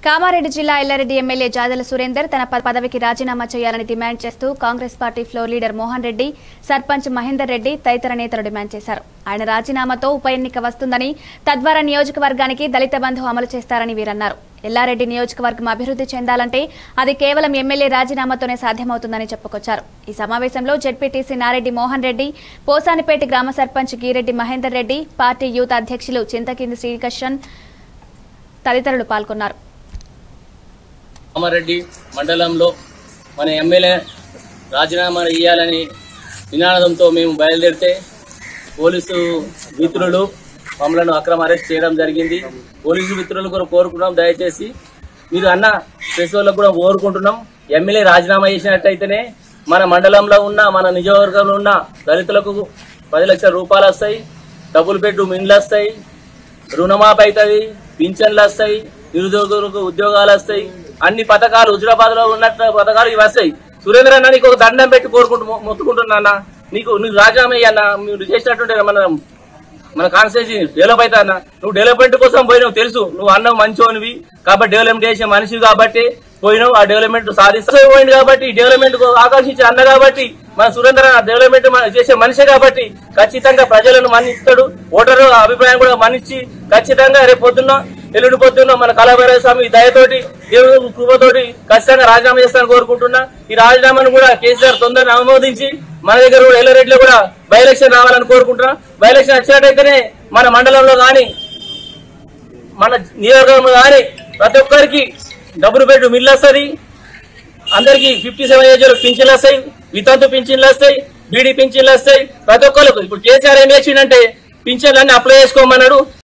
కామారెడ్డి జిల్లా ఎల్లారెడ్డి ఎమ్మెల్యే జాదల సురేందర్ తన ప- పదవికి రాజీనామా చేయాలని డిమాండ్ చేస్తూ Congress party floor leader Mohan Reddy sarpanch Mahender Reddy తదితర నేతలు డిమాండ్ చేశారు ఆయన రాజీనామాతో ఉప ఎన్నిక వస్తుందని తద్వారా నియోజకవర్గానికి దళిత బంధు అమలు చేస్తారని వీరన్నారు ఎల్లారెడ్డి నియోజకవర్గం అభివృద్ధి చెందాలంటే అది కేవలం ఎమ్మెల్యే రాజీనామాతోనే సాధ్యమవుతుందని చెప్పుకొచ్చారు ఈ సమావేశంలో జెడ్పీటీసీ నారెడ్డి మోహన్ రెడ్డి పోసానిపేట గ్రామ సర్పంచ్ గీరెడ్డి మహేందర్ రెడ్డి పార్టీ యూత్ అధ్యక్షులు చింతకింది శ్రీకృష్ణన్ తదితరులు పాల్గొన్నారు కామారెడ్డి మండలంలో మన ఎమ్మెల్యే రాజీనామా ఇవ్వాలని నినాదంతో మేము బయలుదేరితే పోలీసు మిత్రులు మమ్మల్ని అక్రమ అరెస్ట్ చేయడం జరిగింది పోలీసు మిత్రులు కూడా కోరుకున్నాం దయచేసి మీరు అన్న ప్రెస్ వాళ్ళకు కూడా కోరుకుంటున్నాం ఎమ్మెల్యే రాజీనామా చేసినట్టయితేనే మన మండలంలో ఉన్న మన నియోజకవర్గంలో ఉన్న దళితులకు పది లక్షల రూపాయలు వస్తాయి డబుల్ బెడ్రూమ్ ఇండ్లు వస్తాయి రుణమాఫీ అవుతుంది పింఛన్లు వస్తాయి నిరుద్యోగులకు ఉద్యోగాలు వస్తాయి అన్ని పథకాలు హుజురాబాద్ లో ఉన్నట్టు పథకాలు ఇవి వస్తాయి సురేంద్ర అన్న నీకు ఒక దండం పెట్టి కోరుకుంటూ మొ- మొత్తుకుంటున్నా అన్న నీకు నీకు రాజీనామా అన్న మీరు చేసినట్టుంటే మన మన కాన్స్టిట్యూన్సీ డెవలప్ అవుతా అన్న నువ్వు డెవలప్మెంట్ కోసం పోయినావు తెలుసు నువ్వు అన్న మంచోనివి కాబట్టి డెవలప్మెంట్ చేసే మనిషి కాబట్టి పోయినావు ఆ డెవలప్మెంట్ సాధిస్తూ పోయింది కాబట్టి డెవలప్మెంట్ ఆకర్షించి అన్న కాబట్టి మన సురేంద్ర డెవలప్మెంట్ మన- చేసే మనిషి కాబట్టి ఖచ్చితంగా ప్రజలను మన్నిస్తాడు ఓటరు అభిప్రాయం కూడా మన్నించి ఖచ్చితంగా రేపు పొద్దున్న ఎల్లుండి పొద్దున్న మన కళాభైరవ స్వామి దయతోటి దేవుడి కృపతోటి ఖచ్చితంగా రాజీనామా చేస్తానని కోరుకుంటున్నా ఈ రాజీనామాను కూడా కేసీఆర్ తొందరగా ఆమోదించి మన దగ్గర కూడా ఎల్లారెడ్డిలో కూడా బై ఎలక్షన్ రావాలని కోరుకుంటున్నా బై ఎలక్షన్ వచ్చినట్టయితేనే మన మండలంలో కానీ మన నియోజకవర్గంలో కానీ ప్రతి ఒక్కరికి డబ్బులు పెట్టు మిల్లు వస్తుంది అందరికి ఫిఫ్టీ సెవెన్ ఏజ్ పింఛన్లు వస్తాయి వితంతు పింఛన్లు వస్తాయి బీడీ పింఛన్లు వస్తాయి ప్రతి ఒక్కరికి ఇప్పుడు కేసీఆర్ ఏం చేసిండంటే పింఛన్లు అన్ని అప్లై చేసుకోమన్నాడు